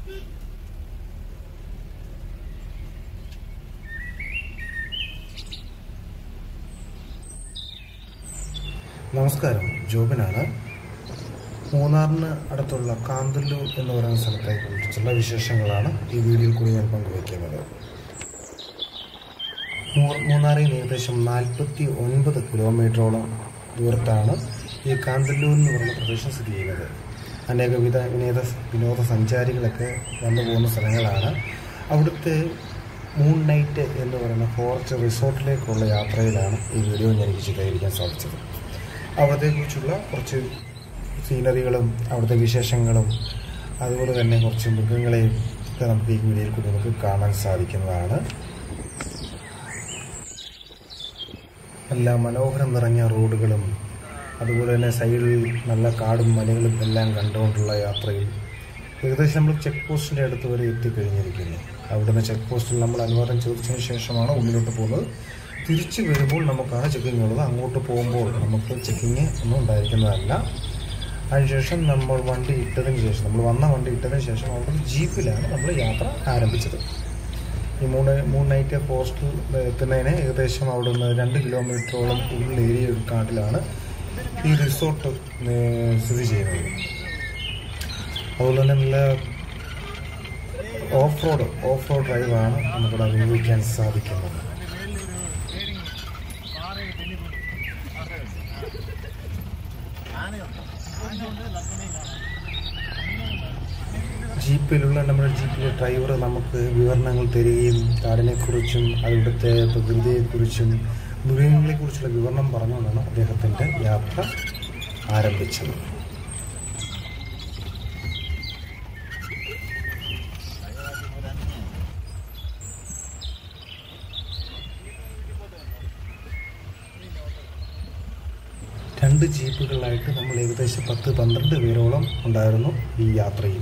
നമസ്കാരം ജോബിനാണ് മൂന്നാറിന് അടുത്തുള്ള കാന്തല്ലൂർ എന്ന് പറയുന്ന സ്ഥലത്തെ കുറിച്ചുള്ള വിശേഷങ്ങളാണ് ഈ വീഡിയോയിൽ കൂടി ഞാൻ പങ്കുവയ്ക്കുന്നത് മൂ- മൂന്നാറിൽ നിന്ന് ഏകദേശം നാൽപ്പത്തി ഒൻപത് കിലോമീറ്ററോളം ദൂരത്താണ് ഈ കാന്തല്ലൂർ എന്ന് പറയുന്ന പ്രദേശം സ്ഥിതി ചെയ്യുന്നത് അനേകവിധ വിനോദ വിനോദസഞ്ചാരികളൊക്കെ വന്നു പോകുന്ന സ്ഥലങ്ങളാണ് അവിടുത്തെ മൂൺ നൈറ്റ് എന്ന് പറയുന്ന ഫോറസ്റ്റ് റിസോർട്ടിലേക്കുള്ള യാത്രയിലാണ് ഈ വീഡിയോ ഞാൻ എനിക്ക് ചിത്രീകരിക്കാൻ സാധിച്ചത് അവിടത്തെക്കുറിച്ചുള്ള കുറച്ച് സീനറികളും അവിടുത്തെ വിശേഷങ്ങളും അതുപോലെ തന്നെ കുറച്ച് മൃഗങ്ങളെയും ഒക്കെ നമുക്ക് ഈ വീഡിയോയിൽ കൂടി നമുക്ക് കാണാൻ സാധിക്കുന്നതാണ് എല്ലാ മനോഹരം നിറഞ്ഞ റോഡുകളും അതുപോലെ തന്നെ സൈഡിൽ നല്ല കാടും മലകളും എല്ലാം കണ്ടുകൊണ്ടുള്ള യാത്രയിൽ ഏകദേശം നമ്മൾ ചെക്ക് പോസ്റ്റിൻ്റെ അടുത്ത് വരെ എത്തിക്കഴിഞ്ഞിരിക്കുന്നു അവിടുന്ന് ചെക്ക് പോസ്റ്റിൽ നമ്മൾ അനുവാദം ചോദിച്ചതിന് ശേഷമാണ് ഉള്ളിലോട്ട് പോകുന്നത് തിരിച്ചു വരുമ്പോൾ നമുക്കാണ് ചെക്കിംഗ് ഉള്ളത് അങ്ങോട്ട് പോകുമ്പോൾ നമുക്ക് ചെക്കിങ് ഒന്നും ഉണ്ടായിരിക്കുന്നതല്ല അതിനുശേഷം നമ്മൾ വണ്ടി ഇട്ടതിന് ശേഷം നമ്മൾ വന്ന വണ്ടി ഇട്ടതിന് ശേഷം അവിടെ ജീപ്പിലാണ് നമ്മൾ യാത്ര ആരംഭിച്ചത് ഈ മൂന്ന് മൂന്ന് നൈറ്റ് ഫോറസ്റ്റിൽ എത്തുന്നതിന് ഏകദേശം അവിടെ നിന്ന് രണ്ട് കിലോമീറ്ററോളം ഉള്ളിൽ ഏരിയ ഒരു കാട്ടിലാണ് ഈ റിസോർട്ട് ഏഹ്, സ്ഥിതി ചെയ്യുന്നത് അതുപോലെ തന്നെ നല്ല ഓഫ് റോഡ് ഓഫ് റോഡ് ഡ്രൈവാണ് നമുക്കിവിടെ അനുഭവിക്കാൻ സാധിക്കുന്നത് ജീപ്പിലുള്ള നമ്മുടെ ജീപ്പിലെ ഡ്രൈവർ നമുക്ക് വിവരണങ്ങൾ തരികയും കാടിനെക്കുറിച്ചും അവിടുത്തെ പ്രകൃതിയെക്കുറിച്ചും മൃഗങ്ങളെക്കുറിച്ചുള്ള വിവരണം പറഞ്ഞുകൊണ്ടാണ് അദ്ദേഹത്തിൻ്റെ യാത്ര ആരംഭിച്ചത് രണ്ട് ജീപ്പുകളിലായിട്ട് നമ്മൾ ഏകദേശം പത്ത് പന്ത്രണ്ട് പേരോളം ഉണ്ടായിരുന്നു ഈ യാത്രയിൽ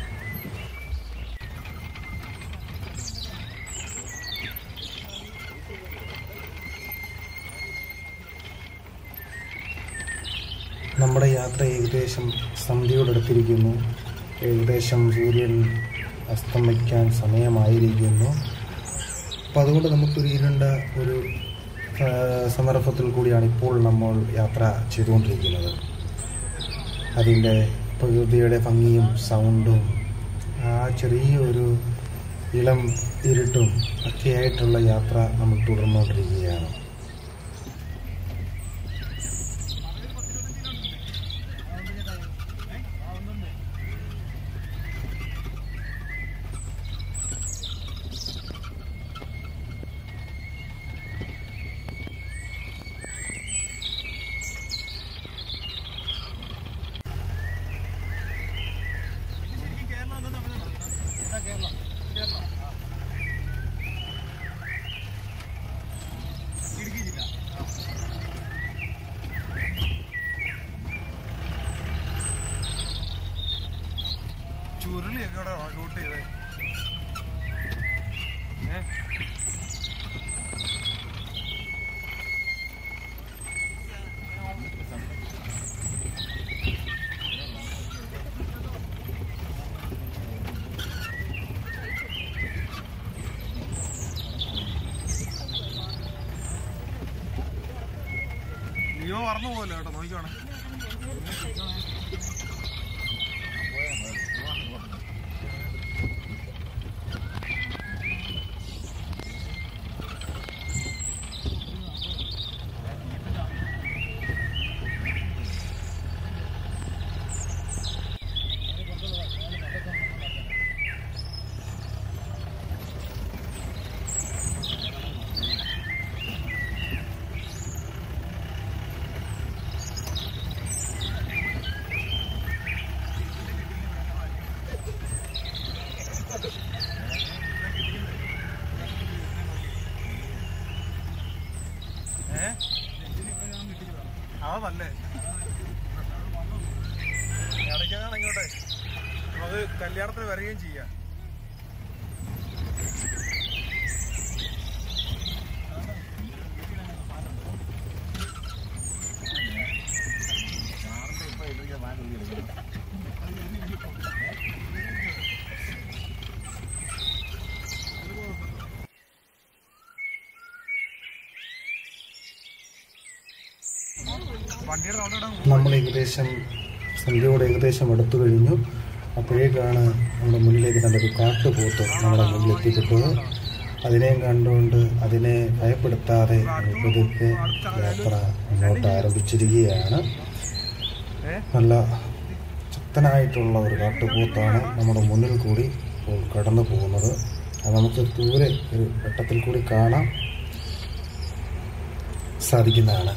നമ്മുടെ യാത്ര ഏകദേശം സന്ധ്യയോടടുത്തിരിക്കുന്നു ഏകദേശം സൂര്യൻ അസ്തമിക്കാൻ സമയമായിരിക്കുന്നു അപ്പോൾ അതുകൊണ്ട് നമുക്കൊരു ഇരുണ്ട ഒരു ആ, സന്ദർഭത്തിൽ കൂടിയാണ് ഇപ്പോൾ നമ്മൾ യാത്ര ചെയ്തുകൊണ്ടിരിക്കുന്നത് അതിൻ്റെ പ്രകൃതിയുടെ ഭംഗിയും സൗണ്ടും ആ ചെറിയൊരു ഇളം ഇരുട്ടും ഒക്കെയായിട്ടുള്ള യാത്ര നമ്മൾ തുടർന്നുകൊണ്ടിരിക്കുകയാണ് ചുരുളിയൊക്കെ ഇവിടെ ഷൂട്ട് ചെയ്തേ ഏ? ലിയോ മറന്നു പോകല്ലോ കേട്ടോ നോക്കിക്കോണേ ഏ അതല്ലേ ഇടയ്ക്കാണ് ഇങ്ങോട്ടെ അത് കല്യാണത്തിന് വരികയും ചെയ്യാം വണ്ടിയുടെ റൗണ്ട് ഇടാൻ നമ്മൾ ഏകദേശം സന്ധ്യയോട് ഏകദേശം അടുത്തു കഴിഞ്ഞു അപ്പോഴേക്കാണ് നമ്മുടെ മുന്നിലേക്ക് നല്ലൊരു കാട്ടുപോത്ത് നമ്മുടെ മുന്നിൽ എത്തിപ്പെട്ടത് അതിനെയും കണ്ടുകൊണ്ട് അതിനെ ഭയപ്പെടുത്താതെ പതുക്കെ യാത്ര മുന്നോട്ട് ആരംഭിച്ചിരിക്കുകയാണ് ഏ നല്ല ശക്തനായിട്ടുള്ള ഒരു കാട്ടുപോത്താണ് നമ്മുടെ മുന്നിൽ കൂടി ഇപ്പോൾ കടന്നു പോകുന്നത് അത് നമുക്ക് ദൂരെ ഒരു വെട്ടത്തിൽ കൂടി കാണാൻ സാധിക്കുന്നതാണ്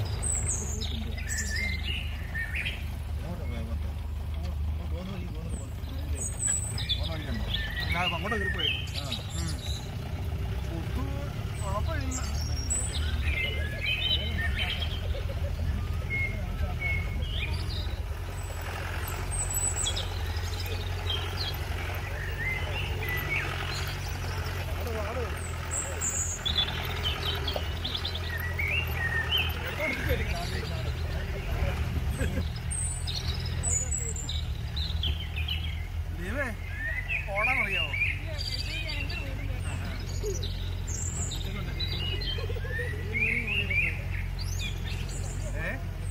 ഞാൻ അങ്ങോട്ട് കയറി പോയി കുഴപ്പമില്ല ദൈവേ ഓടാൻ അറിയാമോ ഏ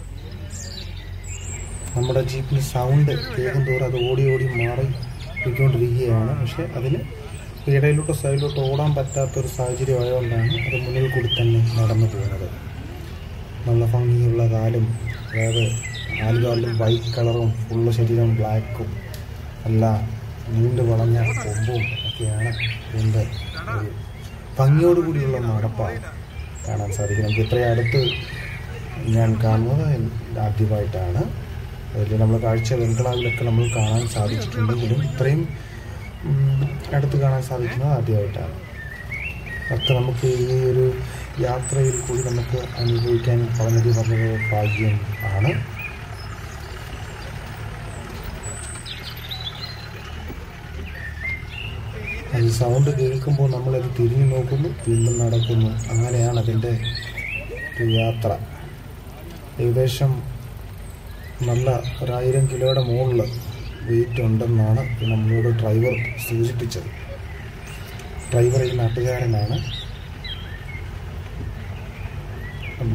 നമ്മുടെ ജീപ്പിന് സൗണ്ട് കേൾക്കും തോറും അത് ഓടി ഓടി മാറി പോയിക്കൊണ്ടിരിക്കുകയാണ് പക്ഷെ അതിന് ഇടയിലോട്ടോ സൈഡിലോട്ടോ ഓടാൻ പറ്റാത്തൊരു സാഹചര്യം ആയതുകൊണ്ടാണ് അത് മുന്നിൽ കൂടി തന്നെ നടന്നു പോകുന്നത് നല്ല ഭംഗിയുള്ള കാലും അതായത് നാലുകാലിലും വൈറ്റ് കളറും ഫുള്ള് ശരീരം ബ്ലാക്കും നല്ല നീണ്ടു വളഞ്ഞ കൊമ്പും ഒക്കെയാണ് ഇതിൻ്റെ ഒരു ഭംഗിയോടുകൂടിയുള്ള നടപ്പാണ് കാണാൻ സാധിക്കും നമുക്ക് ഇത്രയും അടുത്ത് ഞാൻ കാണുന്നത് ആദ്യമായിട്ടാണ് അതിൽ നമ്മൾ കാഴ്ച ബംഗ്ലാവിലൊക്കെ നമ്മൾ കാണാൻ സാധിച്ചിട്ടുണ്ടെങ്കിലും ഇത്രയും ഉം, അടുത്ത് കാണാൻ സാധിക്കുന്നത് ആദ്യമായിട്ടാണ് അതൊക്കെ നമുക്ക് ഈ ഒരു യാത്രയിൽ കൂടി നമുക്ക് അനുഭവിക്കാൻ വളരെ വളരെ ഭാഗ്യം ആണ് ഈ സൗണ്ട് കേൾക്കുമ്പോൾ നമ്മളത് തിരിഞ്ഞു നോക്കുന്നു വീണ്ടും നടക്കുന്നു അങ്ങനെയാണ് അതിൻ്റെ ഒരു യാത്ര ഏകദേശം നല്ല ഒരായിരം കിലോയുടെ മുകളിൽ വെയിറ്റ് ഉണ്ടെന്നാണ് നമ്മളോട് ഡ്രൈവർ സൂചിപ്പിച്ചത് ഡ്രൈവർ ഈ നാട്ടുകാരനാണ് ഉം.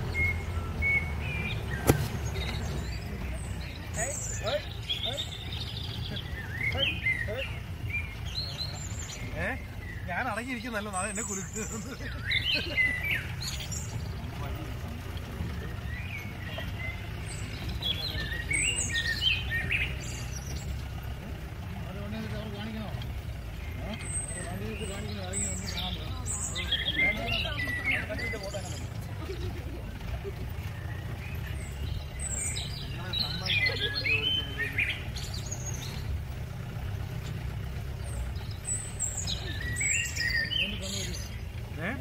ഏ ഞാൻ അടങ്ങിയിരിക്കുന്നല്ലോ അത് എന്നെ കുരുക്ക് ഏ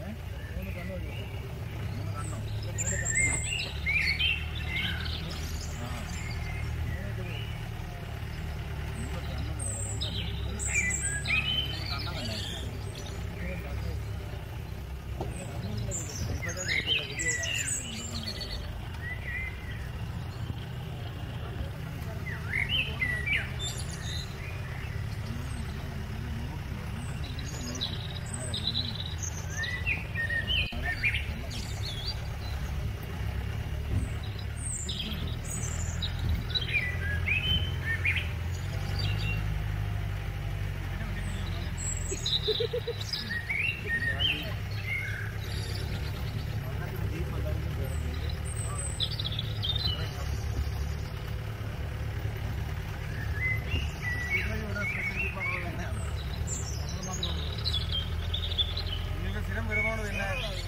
നിങ്ങൾക്ക് സ്ഥിരം വരുന്നോണ്ട് പിന്നെ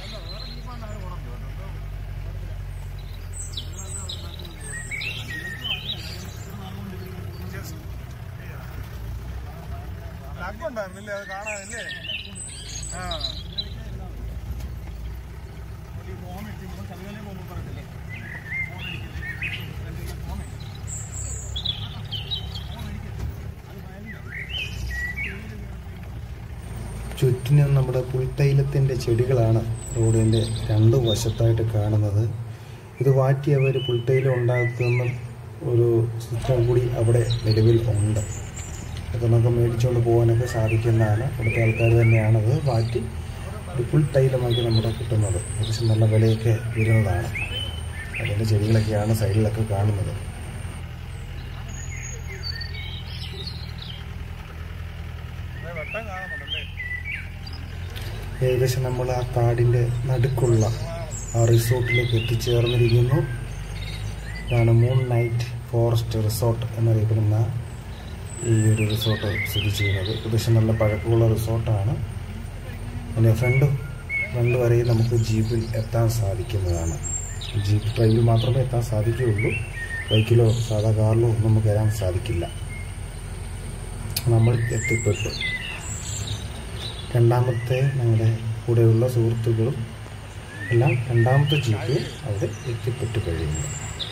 ലഗ് ഉണ്ടായിരുന്നില്ലേ അത് കാണാനില്ലേ ആ ചുറ്റിനും നമ്മുടെ പുൽത്തൈലത്തിൻ്റെ ചെടികളാണ് റോഡിൻ്റെ രണ്ട് വശത്തായിട്ട് കാണുന്നത് ഇത് വാറ്റി അവർ പുൽത്തൈലം ഉണ്ടാക്കുന്ന ഒരു സിസ്റ്റം കൂടി അവിടെ നിലവിൽ ഉണ്ട് അത് നമുക്ക് മേടിച്ചുകൊണ്ട് പോകാനൊക്കെ സാധിക്കുന്നതാണ് ഇവിടുത്തെ ആൾക്കാർ തന്നെയാണത് വാറ്റി ഒരു പുൽത്തൈലമാക്കി നമ്മുടെ കിട്ടുന്നത് ഏകദേശം നല്ല വിലയൊക്കെ വരുന്നതാണ് അതിൻ്റെ ചെടികളൊക്കെയാണ് സൈഡിലൊക്കെ കാണുന്നത് ദേ വെട്ടം കാണുന്നുണ്ടല്ലേ ഏകദേശം നമ്മൾ ആ കാടിൻ്റെ നടുക്കുള്ള ആ റിസോർട്ടിലേക്ക് എത്തിച്ചേർന്നിരിക്കുന്നു ഇതാണ് മൂൺ നൈറ്റ് ഫോറസ്റ്റ് റിസോർട്ട് എന്നറിയപ്പെടുന്ന ഈ ഒരു റിസോർട്ട് സ്ഥിതി ചെയ്യുന്നത് ഏകദേശം നല്ല പഴക്കമുള്ള റിസോർട്ടാണ് അതിൻ്റെ ഫ്രണ്ട് ഫ്രണ്ട് വരെയും നമുക്ക് ജീപ്പിൽ എത്താൻ സാധിക്കുന്നതാണ് ജീപ്പ് ഡ്രൈവിൽ മാത്രമേ എത്താൻ സാധിക്കുകയുള്ളൂ ബൈക്കിലോ സാധാ കാറിലോ ഒന്നും നമുക്ക് വരാൻ സാധിക്കില്ല നമ്മൾ എത്തിപ്പെട്ടു രണ്ടാമത്തെ ഞങ്ങളുടെ കൂടെയുള്ള സുഹൃത്തുക്കളും എല്ലാം രണ്ടാമത്തെ ജീപ്പ് അവിടെ എത്തിപ്പെട്ടു കഴിയുന്നു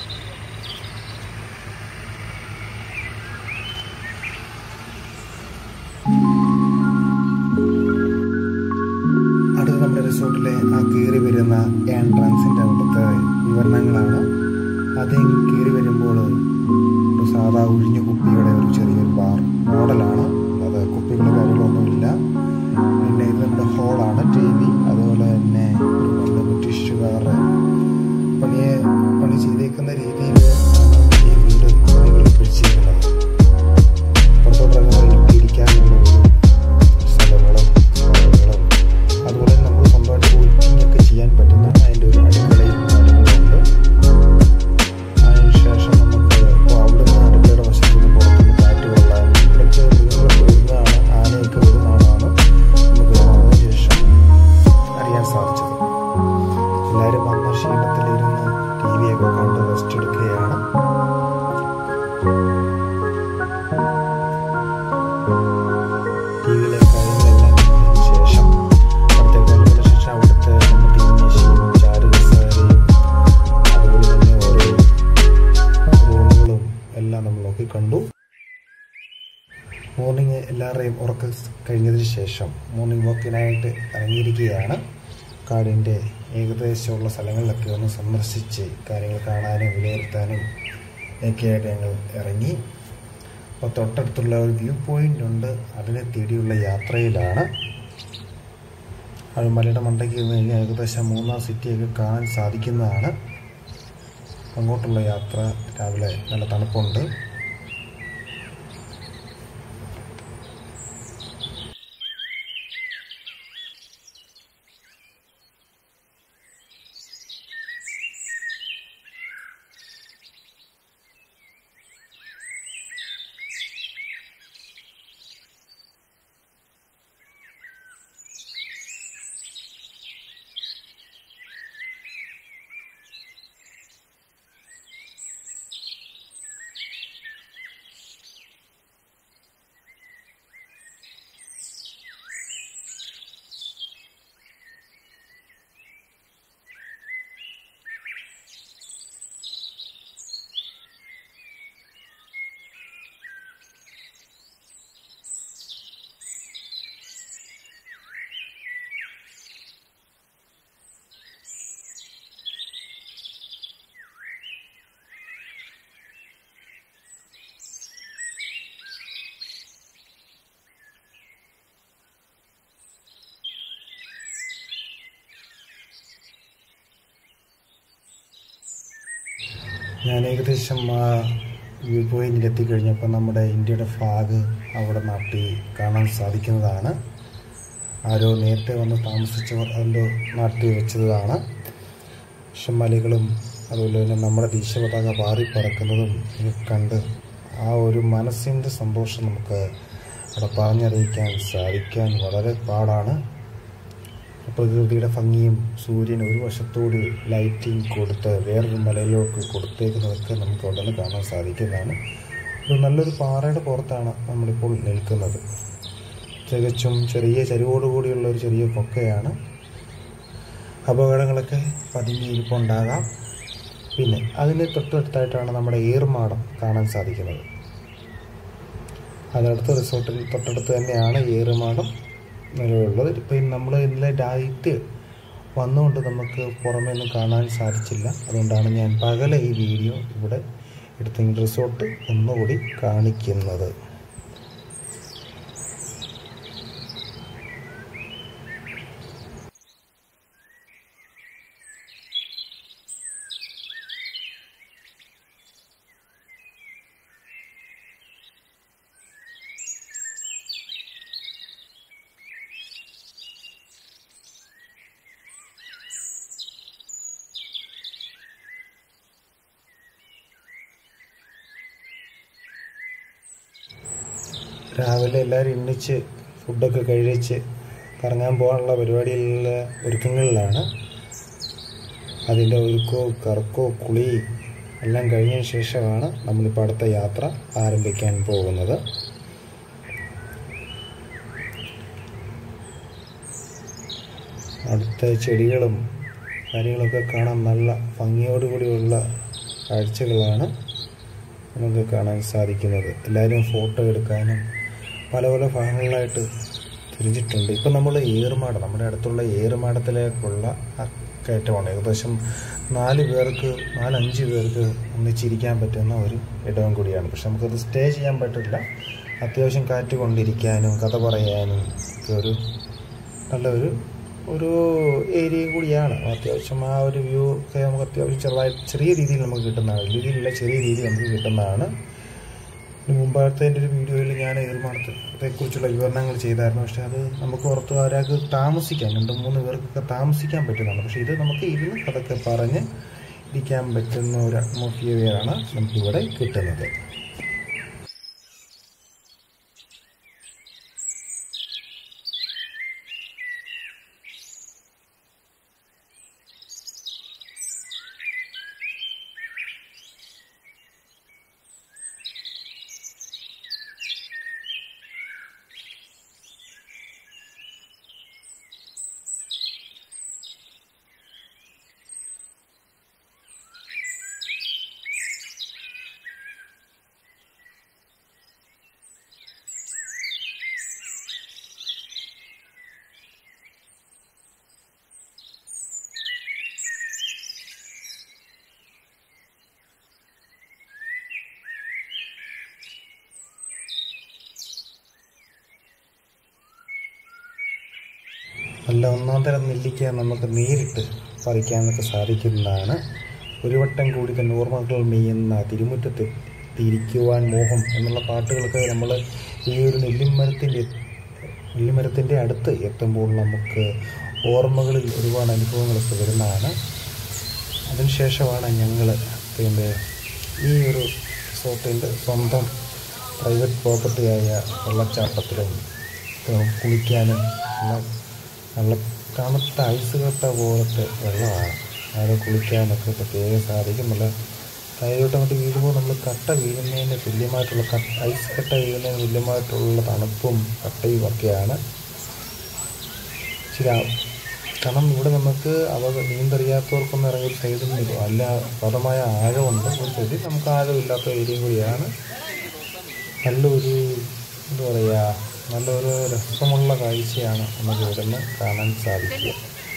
അടുത്ത നമ്മുടെ റിസോർട്ടിലെ ആ കയറി വരുന്ന എൻട്രൻസിൻ്റെ അവിടുത്തെ വിവരണങ്ങളാണ് ആദ്യം കയറി വരുമ്പോൾ ഒരു സാധാ ഒഴിഞ്ഞ കുപ്പിയുടെ ഒരു ചെറിയൊരു ബാർ മോഡലാണ് അല്ലാതെ കുപ്പികളുടെ കാര്യങ്ങളൊന്നുമില്ല പിന്നെ ഇത് നമ്മുടെ ഹോളാണ് ടി വി അതുപോലെ തന്നെ ഒരു നല്ല ബ്രിട്ടീഷുകാരുടെ പണിയെ പണി ചെയ്തേക്കുന്ന രീതിയിൽ ഈ വീട് പണികളിപ്പിച്ചിരിക്കുന്നത് പുറത്തോട്ടിറങ്ങുമ്പോൾ ഇരിക്കാനുള്ള ഒരു സ്ഥലങ്ങളും സ്ഥലങ്ങളും അതുപോലെ തന്നെ നമുക്ക് സ്വന്തമായിട്ട് കുക്കിംഗ് ഒക്കെ ചെയ്യാൻ പറ്റുന്നതാണ് അതിൻ്റെ ഒരു അടുക്കളയും കാര്യങ്ങളുണ്ട് അതിനുശേഷം നമുക്ക് ഇപ്പോൾ അവിടുന്ന് അടുക്കളയുടെ വശത്ത് നിന്ന് പുറത്തുനിന്ന് കാറ്റ് കൊള്ളാൻ ഇവിടേക്ക് മൃഗങ്ങളൊക്കെ വരുന്നതാണ് ആനയൊക്കെ വരുന്നതാണ് നമുക്ക് വന്നതിന് ശേഷം അറിയാൻ സാധിച്ചത് എല്ലാവരും വന്ന ക്ഷീണത്തിലിരുന്ന് ടി വിയൊക്കെ കണ്ട് റെസ്റ്റ് എടുക്കുകയാണ് ടി വിയിലെ കാര്യങ്ങളെല്ലാം കണ്ടതിന് ശേഷം അവിടുത്തെ കാര്യങ്ങൾക്ക് ശേഷം അവിടുത്തെ നമ്മുടെ ടീമേശയും ചാരുകസാരയും അതുപോലെ തന്നെ ഓരോ റൂമുകളും എല്ലാം നമ്മൾ നോക്കി കണ്ടു മോർണിംഗ് എല്ലാവരുടെയും ഉറക്കം കഴിഞ്ഞതിന് ശേഷം മോർണിംഗ് വാക്കിനായിട്ട് ഇറങ്ങിയിരിക്കുകയാണ് കാടിൻ്റെ ഏകദേശമുള്ള സ്ഥലങ്ങളിലൊക്കെ ഒന്ന് സന്ദർശിച്ച് കാര്യങ്ങൾ കാണാനും വിലയിരുത്താനും ഒക്കെയായിട്ട് ഞങ്ങൾ ഇറങ്ങി അപ്പോൾ തൊട്ടടുത്തുള്ള ഒരു വ്യൂ പോയിൻ്റ് ഉണ്ട് അതിനെ തേടിയുള്ള യാത്രയിലാണ് അഴിമലയുടെ മണ്ടയ്ക്ക് ഇരുന്ന് കഴിഞ്ഞാൽ ഏകദേശം മൂന്നാം സിറ്റിയൊക്കെ കാണാൻ സാധിക്കുന്നതാണ് അങ്ങോട്ടുള്ള യാത്ര രാവിലെ നല്ല തണുപ്പുണ്ട് ഞാൻ ഏകദേശം ആ വ്യൂ പോയിന്റിൽ എത്തിക്കഴിഞ്ഞപ്പോൾ നമ്മുടെ ഇന്ത്യയുടെ ഫ്ലാഗ് അവിടെ നാട്ടി കാണാൻ സാധിക്കുന്നതാണ് ആരോ നേരത്തെ വന്ന് താമസിച്ചവർ അതിൻ്റെ നാട്ടി വെച്ചതാണ് പക്ഷെ മലകളും അതുപോലെ തന്നെ നമ്മുടെ ദേശീയ പതാക പാറി പറക്കുന്നതും ഒക്കെ കണ്ട് ആ ഒരു മനസ്സിൻ്റെ സന്തോഷം നമുക്ക് അവിടെ പറഞ്ഞറിയിക്കാൻ സാധിക്കാൻ വളരെ പാടാണ് പ്രകൃതിയുടെ ഭംഗിയും സൂര്യൻ ഒരു വശത്തോട് ലൈറ്റിംഗ് കൊടുത്ത് വേറൊരു മലയിലേക്ക് കൊടുത്തേക്കുന്നതൊക്കെ നമുക്ക് ഉടനെ കാണാൻ സാധിക്കുന്നതാണ് ഒരു നല്ലൊരു പാറയുടെ പുറത്താണ് നമ്മളിപ്പോൾ നിൽക്കുന്നത് തികച്ചും ചെറിയ ചരിവോടുകൂടിയുള്ള ഒരു ചെറിയ പൊക്കയാണ് അപകടങ്ങളൊക്കെ പതുങ്ങിയിരിപ്പുണ്ടാകാം പിന്നെ അതിന് തൊട്ടടുത്തായിട്ടാണ് നമ്മുടെ ഏറുമാടം കാണാൻ സാധിക്കുന്നത് അതടുത്ത റിസോർട്ടിൽ തൊട്ടടുത്ത് തന്നെയാണ് ഏറുമാടം നിലവിലുള്ളത് ഇപ്പം നമ്മൾ ഇന്നലെ ഡയറ്റ് വന്നുകൊണ്ട് നമുക്ക് പുറമേ ഒന്നും കാണാൻ സാധിച്ചില്ല അതുകൊണ്ടാണ് ഞാൻ പകലെ ഈ വീഡിയോ ഇവിടെ എടുത്തെങ്കിൽ റിസോർട്ട് ഒന്നുകൂടി കാണിക്കുന്നത് രാവിലെ എല്ലാവരും എണ്ണിച്ച് ഫുഡൊക്കെ കഴിച്ച് കറങ്ങാൻ പോകാനുള്ള പരിപാടിയിലുള്ള ഒരുക്കങ്ങളിലാണ് അതിൻ്റെ ഒരുക്കോ കറക്കോ കുളി എല്ലാം കഴിഞ്ഞതിന് ശേഷമാണ് നമ്മളിപ്പോൾ അടുത്ത യാത്ര ആരംഭിക്കാൻ പോകുന്നത് അടുത്ത ചെടികളും കാര്യങ്ങളൊക്കെ കാണാൻ നല്ല ഭംഗിയോടുകൂടിയുള്ള കാഴ്ചകളാണ് നമുക്ക് കാണാൻ സാധിക്കുന്നത് എല്ലാവരും ഫോട്ടോ എടുക്കാനും പല പല ഭാഗങ്ങളിലായിട്ട് തിരിച്ചിട്ടുണ്ട് ഇപ്പം നമ്മൾ ഏറുമാട് നമ്മുടെ അടുത്തുള്ള ഏറുമാടത്തിലേക്കുള്ള ആ കയറ്റമാണ് ഏകദേശം നാല് പേർക്ക് നാലഞ്ച് പേർക്ക് ഒന്നിച്ചിരിക്കാൻ പറ്റുന്ന ഒരു ഇടവും കൂടിയാണ് പക്ഷെ നമുക്കത് സ്റ്റേ ചെയ്യാൻ പറ്റില്ല അത്യാവശ്യം കാറ്റ് കൊണ്ടിരിക്കാനും കഥ പറയാനും ഒക്കെ ഒരു നല്ലൊരു ഒരു ഏരിയയും കൂടിയാണ് അത്യാവശ്യം ആ ഒരു വ്യൂ ഒക്കെ നമുക്ക് അത്യാവശ്യം ചെറുതായി ചെറിയ രീതിയിൽ നമുക്ക് കിട്ടുന്നതാണ് വലിയ രീതിയിലുള്ള ചെറിയ രീതിയിൽ നമുക്ക് കിട്ടുന്നതാണ് ഇതിന് മുമ്പാഴത്തെ എൻ്റെ ഒരു വീഡിയോയിൽ ഞാൻ കുറിച്ചുള്ള വിവരണങ്ങൾ ചെയ്തായിരുന്നു പക്ഷേ അത് നമുക്ക് പുറത്ത് ഒരാൾക്ക് താമസിക്കാൻ രണ്ട് മൂന്ന് പേർക്കൊക്കെ താമസിക്കാൻ പറ്റുന്നതാണ് പക്ഷേ ഇത് നമുക്ക് ഇരുന്ന് അതൊക്കെ പറഞ്ഞ് ഇരിക്കാൻ പറ്റുന്ന ഒരു അറ്റ്മോസ്ഫിയറാണ് നമുക്കിവിടെ കിട്ടുന്നത് നല്ല ഒന്നാം തരം നെല്ലിക്ക നമുക്ക് നേരിട്ട് പറിക്കാനൊക്കെ സാധിക്കുന്നതാണ് ഒരു വട്ടം കൂടി തന്നെ ഓർമ്മകൾ മെയ്യുന്ന തിരുമുറ്റത്ത് തിരിക്കുവാൻ മോഹം എന്നുള്ള പാട്ടുകളൊക്കെ നമ്മൾ ഈ ഒരു നെല്ലിമരത്തിൻ്റെ നെല്ലിമരത്തിൻ്റെ അടുത്ത് എത്തുമ്പോൾ നമുക്ക് ഓർമ്മകളിൽ ഒരുപാട് അനുഭവങ്ങളൊക്കെ വരുന്നതാണ് അതിനുശേഷമാണ് ഞങ്ങൾ പിന്നെ ഈ ഒരു റിസോർട്ടിൻ്റെ സ്വന്തം പ്രൈവറ്റ് പ്രോപ്പർട്ടിയായ വെള്ളച്ചാട്ടത്തിലും ഏഹ് കുളിക്കാനും നല്ല നല്ല തണുത്ത ഐസ് കട്ട പോലത്തെ വെള്ളമാണ് അത് കുളിക്കാനൊക്കെ പ്രത്യേകം സാധിക്കും നല്ല തൈരോട്ട് അങ്ങോട്ട് വീഴുമ്പോൾ നമ്മൾ കട്ട വീഴുന്നതിന് തുല്യമായിട്ടുള്ള കട്ട ഐസ് കട്ട വീഴുന്നതിന് തുല്യമായിട്ടുള്ള തണുപ്പും കട്ടയും ഒക്കെയാണ് ചില കാരണം ഇവിടെ നമുക്ക് അവ നീന്തറിയാത്തവർക്കൊന്നും ഇറങ്ങി സൈഡിൽ നിന്ന് അല്ല പദമായ ആഴമുണ്ട് ഒരു സൈഡിൽ നമുക്ക് ആഴമില്ലാത്ത ഏരിയയും കൂടിയാണ് നല്ലൊരു എന്താ പറയുക നല്ലൊരു രസമുള്ള കാഴ്ചയാണ് നമുക്ക് ഇവിടെ നിന്ന് കാണാൻ സാധിക്കുക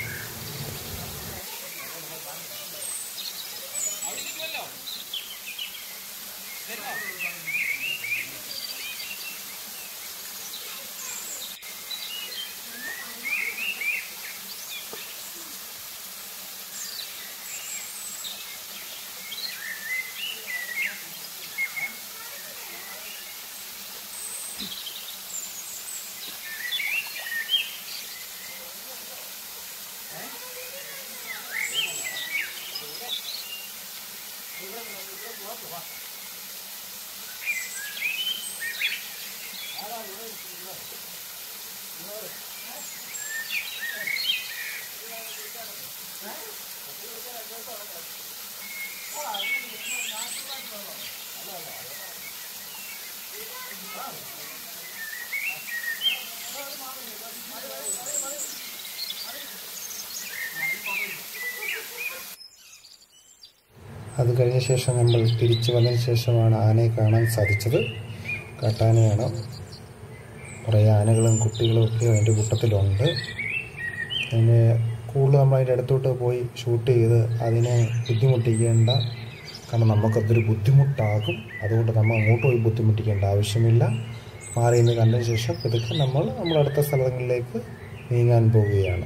അത് കഴിഞ്ഞ ശേഷം നമ്മൾ തിരിച്ചു വന്നതിന് ശേഷമാണ് ആനയെ കാണാൻ സാധിച്ചത് കാട്ടാനയാണ് കുറേ ആനകളും കുട്ടികളും ഒക്കെ അതിൻ്റെ കൂട്ടത്തിലുണ്ട് അതിന് കൂടുതൽ നമ്മൾ അതിൻ്റെ അടുത്തോട്ട് പോയി ഷൂട്ട് ചെയ്ത് അതിനെ ബുദ്ധിമുട്ടിക്കേണ്ട കാരണം നമുക്കതൊരു ബുദ്ധിമുട്ടാകും അതുകൊണ്ട് നമ്മൾ അങ്ങോട്ട് പോയി ബുദ്ധിമുട്ടിക്കേണ്ട ആവശ്യമില്ല മാറി നിന്ന് കണ്ടതിന് ശേഷം ഇതൊക്കെ നമ്മൾ നമ്മുടെ അടുത്ത സ്ഥലങ്ങളിലേക്ക് നീങ്ങാൻ പോവുകയാണ്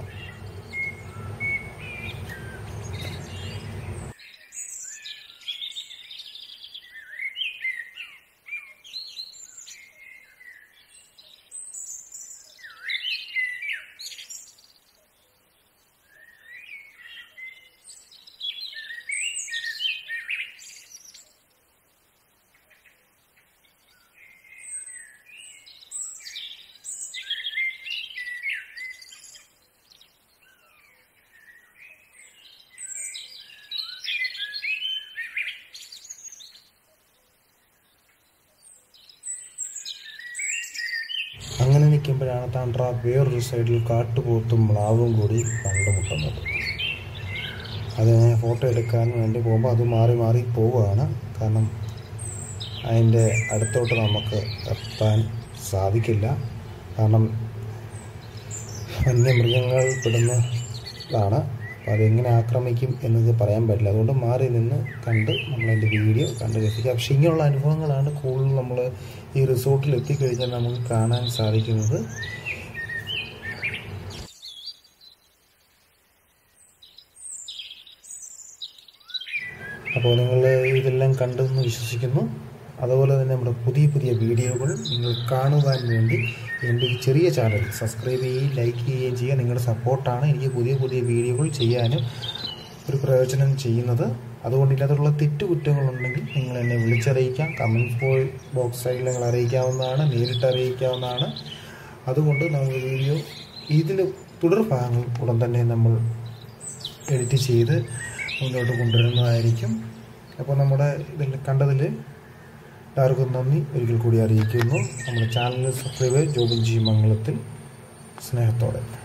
അങ്ങനെ നിൽക്കുമ്പോഴാണ് താണ്ട്ര വേറൊരു സൈഡിൽ കാട്ടുപോത്തും മ്ലാവും കൂടി കണ്ടുമുട്ടുന്നത് അതിനെ ഫോട്ടോ എടുക്കാൻ വേണ്ടി പോകുമ്പോൾ അത് മാറി മാറി പോവുകയാണ് കാരണം അതിൻ്റെ അടുത്തോട്ട് നമുക്ക് എത്താൻ സാധിക്കില്ല കാരണം വന്യമൃഗങ്ങൾ പെടുന്നതാണ് അപ്പോൾ അതെങ്ങനെ ആക്രമിക്കും എന്നത് പറയാൻ പറ്റില്ല അതുകൊണ്ട് മാറി നിന്ന് കണ്ട് നമ്മളതിൻ്റെ വീഡിയോ കണ്ട് രസിക്കുക പക്ഷേ ഇങ്ങനെയുള്ള അനുഭവങ്ങളാണ് കൂടുതൽ നമ്മൾ ഈ റിസോർട്ടിൽ എത്തിക്കഴിഞ്ഞാൽ നമുക്ക് കാണാൻ സാധിക്കുന്നത് അപ്പോൾ നിങ്ങൾ ഇതെല്ലാം കണ്ടെന്ന് വിശ്വസിക്കുന്നു അതുപോലെ തന്നെ നമ്മുടെ പുതിയ പുതിയ വീഡിയോകൾ നിങ്ങൾ കാണുവാൻ വേണ്ടി എൻ്റെ ഈ ചെറിയ ചാനൽ സബ്സ്ക്രൈബ് ചെയ്യുകയും ലൈക്ക് ചെയ്യുകയും ചെയ്യുക നിങ്ങളുടെ സപ്പോർട്ടാണ് എനിക്ക് പുതിയ പുതിയ വീഡിയോകൾ ചെയ്യാനും ഒരു പ്രയോജനം ചെയ്യുന്നത് അതുകൊണ്ട് ഇതിനകത്തുള്ള തെറ്റുകുറ്റങ്ങളുണ്ടെങ്കിൽ നിങ്ങൾ എന്നെ വിളിച്ചറിയിക്കാം കമൻറ്റ് ബോക്സിൽ നിങ്ങൾ അറിയിക്കാവുന്നതാണ് നേരിട്ട് അറിയിക്കാവുന്നതാണ് അതുകൊണ്ട് നമ്മൾ വീഡിയോ ഇതിൽ തുടർഭാഗങ്ങൾ ഉടൻ തന്നെ നമ്മൾ എഡിറ്റ് ചെയ്ത് മുന്നോട്ട് കൊണ്ടുവരുന്നതായിരിക്കും അപ്പോൾ നമ്മുടെ ഇതിൽ കണ്ടതിൽ എല്ലാവർക്കും നന്ദി ഒരിക്കൽ കൂടി അറിയിക്കുന്നു നമ്മുടെ ചാനൽ സബ്സ്ക്രൈബ് ജോബിൻ ജി മംഗളത്തിൽ സ്നേഹത്തോടെ